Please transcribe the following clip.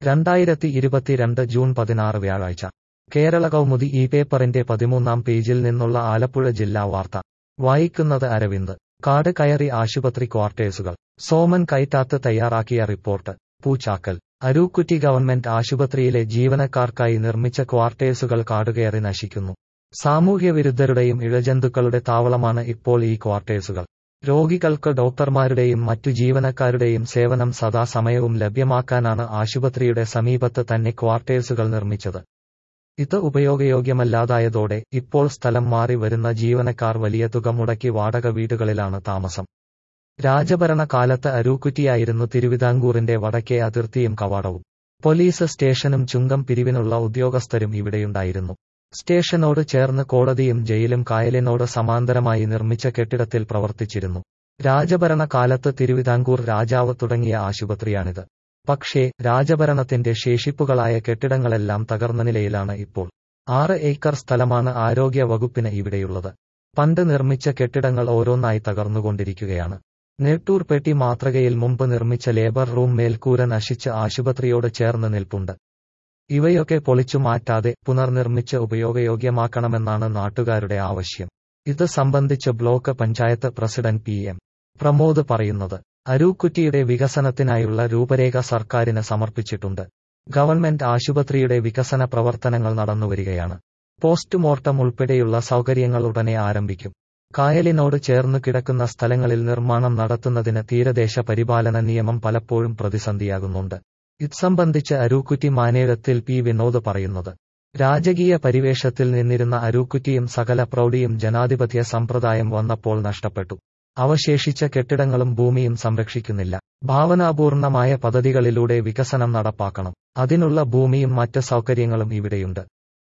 രണ്ടായിരത്തി ഇരുപത്തിരണ്ട് ജൂൺ പതിനാറ് വ്യാഴാഴ്ച കേരള കൗമുദി ഈ പേപ്പറിന്റെ പതിമൂന്നാം പേജിൽ നിന്നുള്ള ആലപ്പുഴ ജില്ലാ വാർത്ത വായിക്കുന്നത് അരവിന്ദ് കാട് കയറി ആശുപത്രി ക്വാർട്ടേഴ്സുകൾ സോമൻ കൈറ്റാത്ത് തയ്യാറാക്കിയ റിപ്പോർട്ട് പൂച്ചാക്കൽ അരൂക്കുറ്റി ഗവൺമെന്റ് ആശുപത്രിയിലെ ജീവനക്കാർക്കായി നിർമ്മിച്ച ക്വാർട്ടേഴ്സുകൾ കാടുകയറി നശിക്കുന്നു സാമൂഹ്യവിരുദ്ധരുടെയും ഇഴജന്തുക്കളുടെ താവളമാണ് ഇപ്പോൾ ഈ ക്വാർട്ടേഴ്സുകൾ രോഗികൾക്ക് ഡോക്ടർമാരുടെയും മറ്റു ജീവനക്കാരുടെയും സേവനം സദാസമയവും ലഭ്യമാക്കാനാണ് ആശുപത്രിയുടെ സമീപത്ത് തന്നെ ക്വാർട്ടേഴ്സുകൾ നിർമ്മിച്ചത് ഇത് ഉപയോഗയോഗ്യമല്ലാതായതോടെ ഇപ്പോൾ സ്ഥലം മാറി വരുന്ന ജീവനക്കാർ വലിയ തുക മുടക്കി വാടക വീടുകളിലാണ് താമസം രാജഭരണ കാലത്ത് അരൂക്കുറ്റിയായിരുന്നു തിരുവിതാംകൂറിന്റെ വടക്കേ അതിർത്തിയും കവാടവും പോലീസ് സ്റ്റേഷനും ചുങ്കം പിരിവിനുള്ള ഉദ്യോഗസ്ഥരും ഇവിടെയുണ്ടായിരുന്നു സ്റ്റേഷനോട് ചേർന്ന് കോടതിയും ജയിലും കായലിനോട് സമാന്തരമായി നിർമ്മിച്ച കെട്ടിടത്തിൽ പ്രവർത്തിച്ചിരുന്നു രാജഭരണ കാലത്ത് തിരുവിതാംകൂർ രാജാവ് തുടങ്ങിയ ആശുപത്രിയാണിത് പക്ഷേ രാജഭരണത്തിന്റെ ശേഷിപ്പുകളായ കെട്ടിടങ്ങളെല്ലാം തകർന്ന നിലയിലാണ് ഇപ്പോൾ ആറ് ഏക്കർ സ്ഥലമാണ് ആരോഗ്യ വകുപ്പിന് ഇവിടെയുള്ളത് പണ്ട് നിർമ്മിച്ച കെട്ടിടങ്ങൾ ഓരോന്നായി തകർന്നുകൊണ്ടിരിക്കുകയാണ് നെട്ടൂർപെട്ടി മാതൃകയിൽ മുമ്പ് നിർമ്മിച്ച ലേബർ റൂം മേൽക്കൂര നശിച്ച് ആശുപത്രിയോട് ചേർന്ന് നിൽപ്പുണ്ട് ഇവയൊക്കെ പൊളിച്ചു മാറ്റാതെ പുനർനിർമ്മിച്ച് ഉപയോഗയോഗ്യമാക്കണമെന്നാണ് നാട്ടുകാരുടെ ആവശ്യം ഇത് സംബന്ധിച്ച് block panchayat president P M Pramod പറയുന്നത് അരൂക്കുറ്റിയുടെ വികസനത്തിനായുള്ള രൂപരേഖ സർക്കാരിന് സമർപ്പിച്ചിട്ടുണ്ട് ഗവൺമെന്റ് ആശുപത്രിയുടെ വികസന പ്രവർത്തനങ്ങൾ നടന്നുവരികയാണ് പോസ്റ്റ്മോർട്ടം ഉൾപ്പെടെയുള്ള സൗകര്യങ്ങൾ ഉടനെ ആരംഭിക്കും കായലിനോട് ചേർന്നു കിടക്കുന്ന സ്ഥലങ്ങളിൽ നിർമ്മാണം നടത്തുന്നതിന് തീരദേശ പരിപാലന നിയമം പലപ്പോഴും പ്രതിസന്ധിയാകുന്നുണ്ട് ഇത് സംബന്ധിച്ച് അരൂക്കുറ്റി മാനേഴത്തിൽ പി വിനോദ് പറയുന്നത് രാജകീയ പരിവേഷത്തിൽ നിന്നിരുന്ന അരൂക്കുറ്റിയും സകല പ്രൗഢിയും ജനാധിപത്യ സമ്പ്രദായം വന്നപ്പോൾ നഷ്ടപ്പെട്ടു അവശേഷിച്ച കെട്ടിടങ്ങളും ഭൂമിയും സംരക്ഷിക്കുന്നില്ല ഭാവനാപൂർണമായ പദ്ധതികളിലൂടെ വികസനം നടപ്പാക്കണം അതിനുള്ള ഭൂമിയും മറ്റ് സൗകര്യങ്ങളും ഇവിടെയുണ്ട്